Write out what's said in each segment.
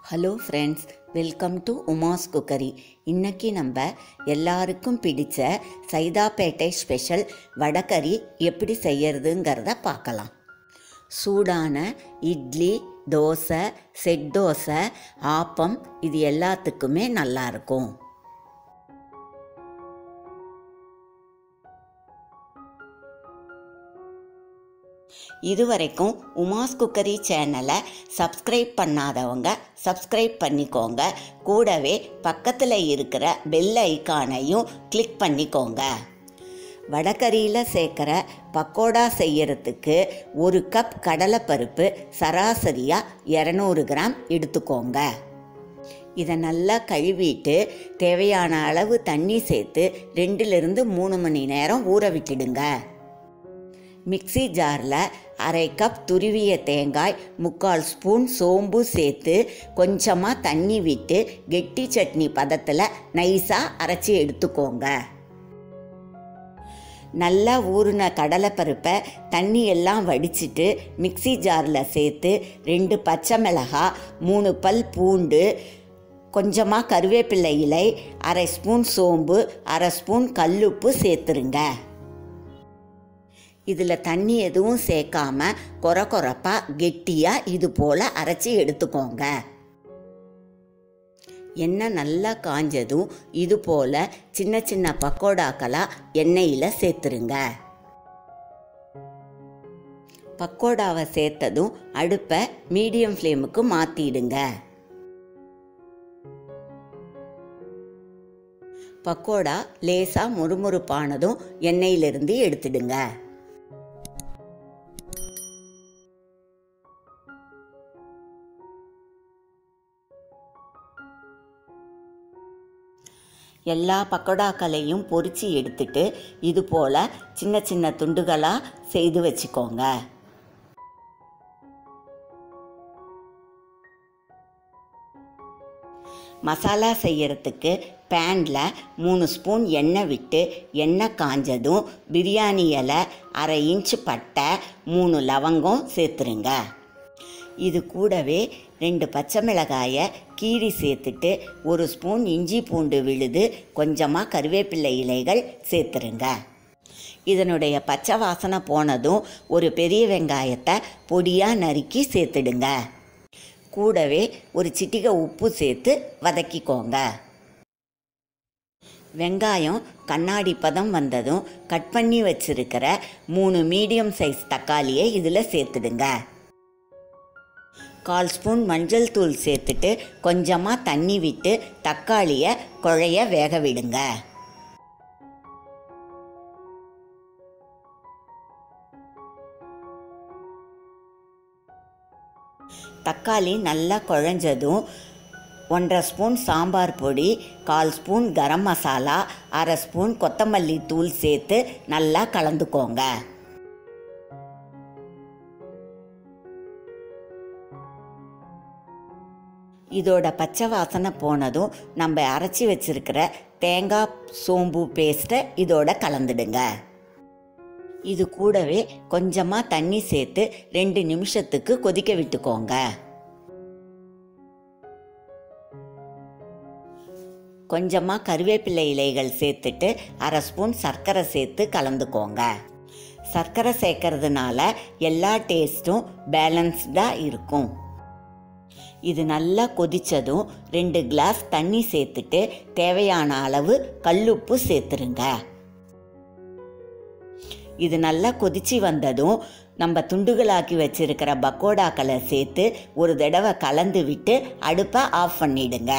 hello friends welcome to Uma's cookery இன்னைக்கு நம்ம எல்லாருக்கும் பிடிச்ச சைதாப்பேட்டை ஸ்பெஷல் வடகறி எப்படி செய்யறதுங்கிறத பார்க்கலாம் சூடான இட்லி தோசை செட் தோசை ஆப்பம் இது எல்லாத்துக்குமே நல்லாயிருக்கும் இதுவரைக்கும் உமாஸ் குக்கரி சேனலை சப்ஸ்கிரைப் பண்ணாதவங்க சப்ஸ்கிரைப் பண்ணிக்கோங்க கூடவே பக்கத்தில் இருக்கிற பெல் ஐக்கானையும் கிளிக் பண்ணிக்கோங்க வடகரியில் சேர்க்குற பக்கோடா செய்யறதுக்கு ஒரு கப் கடலைப்பருப்பு சராசரியாக இரநூறு கிராம் எடுத்துக்கோங்க இதை நல்லா கழுவிட்டு தேவையான அளவு தண்ணி சேர்த்து ரெண்டுலேருந்து மூணு மணி நேரம் ஊற விட்டுடுங்க மிக்ஸி ஜாரில் அரை கப் துருவிய தேங்காய் முக்கால் ஸ்பூன் சோம்பு சேர்த்து கொஞ்சமாக தண்ணி விட்டு கெட்டி சட்னி பதத்தில் நைஸாக அரைச்சி எடுத்துக்கோங்க நல்லா ஊறின கடலைப்பருப்பை தண்ணி எல்லாம் வடிச்சிட்டு மிக்ஸி ஜாரில் சேர்த்து ரெண்டு பச்சை மிளகாய் மூணு பல் பூண்டு கொஞ்சமாக கருவேப்பிலை இலை அரை ஸ்பூன் சோம்பு அரை ஸ்பூன் கல்லுப்பு சேர்த்துருங்க இதில் தண்ணி எதுவும் சேர்க்காம கொர கொரப்பாக கெட்டியாக இது போல் அரைச்சி எடுத்துக்கோங்க எண்ணெய் நல்லா காஞ்சதும் இது போல் சின்ன சின்ன பக்கோடாக்களாக எண்ணெயில் சேர்த்துருங்க பக்கோடாவை சேர்த்ததும் அடுப்பை மீடியம் ஃப்ளேமுக்கு மாற்றிடுங்க பக்கோடா லேசாக முறுமுறுப்பானதும் எண்ணெயிலிருந்து எடுத்துடுங்க எல்லா பக்கோடாக்களையும் பொரித்து எடுத்துட்டு இது போல் சின்ன சின்ன துண்டுகளாக செய்து வச்சுக்கோங்க மசாலா செய்யறதுக்கு பேனில் மூணு ஸ்பூன் எண்ணெய் விட்டு எண்ணெய் காஞ்சதும் பிரியாணி இலை அரை இன்ச்சு பட்டை மூணு லவங்கம் சேர்த்துருங்க இது கூடவே ரெண்டு பச்சை மிளகாயை கீரி சேர்த்துட்டு ஒரு ஸ்பூன் இஞ்சி பூண்டு விழுது கொஞ்சமாக கருவேப்பிள்ளை இலைகள் சேர்த்துருங்க இதனுடைய பச்சை வாசனை போனதும் ஒரு பெரிய வெங்காயத்தை பொடியாக நறுக்கி சேர்த்துடுங்க கூடவே ஒரு சிட்டிகை உப்பு சேர்த்து வதக்கிக்கோங்க வெங்காயம் கண்ணாடி பதம் வந்ததும் கட் பண்ணி வச்சிருக்கிற மூணு மீடியம் சைஸ் தக்காளியை இதில் சேர்த்துடுங்க கால் ஸ்பூன் மஞ்சள் தூள் சேர்த்துட்டு கொஞ்சமாக தண்ணி விட்டு தக்காளியை குழைய வேக விடுங்க தக்காளி நல்லா குழஞ்சதும் ஒன்றரை ஸ்பூன் சாம்பார் பொடி கால் ஸ்பூன் கரம் மசாலா அரை ஸ்பூன் கொத்தமல்லி தூள் சேர்த்து நல்லா கலந்துக்கோங்க இதோட பச்சை வாசனை போனதும் நம்ம அரைச்சி வச்சிருக்கிற தேங்காய் சோம்பு பேஸ்ட்டை இதோட கலந்துடுங்க இது கூடவே கொஞ்சமாக தண்ணி சேர்த்து ரெண்டு நிமிஷத்துக்கு கொதிக்க விட்டுக்கோங்க கொஞ்சமாக கருவேப்பிலை இலைகள் சேர்த்துட்டு அரை ஸ்பூன் சர்க்கரை சேர்த்து கலந்துக்கோங்க சர்க்கரை சேர்க்கறதுனால எல்லா டேஸ்ட்டும் பேலன்ஸ்டாக இருக்கும் இது நல்லா கொதித்ததும் ரெண்டு கிளாஸ் தண்ணி சேர்த்துட்டு தேவையான அளவு கல்லுப்பு சேர்த்துருங்க இது நல்லா கொதிச்சு வந்ததும் நம்ம துண்டுகளாக்கி வச்சிருக்கிற பக்கோடாக்களை சேர்த்து ஒரு தடவை கலந்து விட்டு அடுப்பை ஆஃப் பண்ணிடுங்க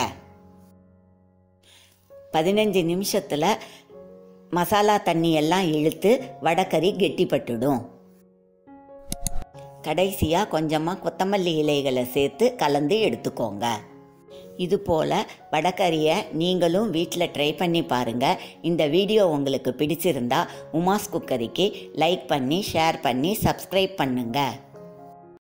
பதினஞ்சு நிமிஷத்தில் மசாலா தண்ணி எல்லாம் இழுத்து வடக்கறி கெட்டிப்பட்டுடும் கடைசியாக கொஞ்சமாக கொத்தமல்லி இலைகளை சேர்த்து கலந்து எடுத்துக்கோங்க இது போல் வடக்கறியை நீங்களும் வீட்டில் ட்ரை பண்ணி பாருங்கள் இந்த வீடியோ உங்களுக்கு பிடிச்சிருந்தா உமாஸ் குக்கரிக்கு லைக் பண்ணி ஷேர் பண்ணி சப்ஸ்கிரைப் பண்ணுங்கள்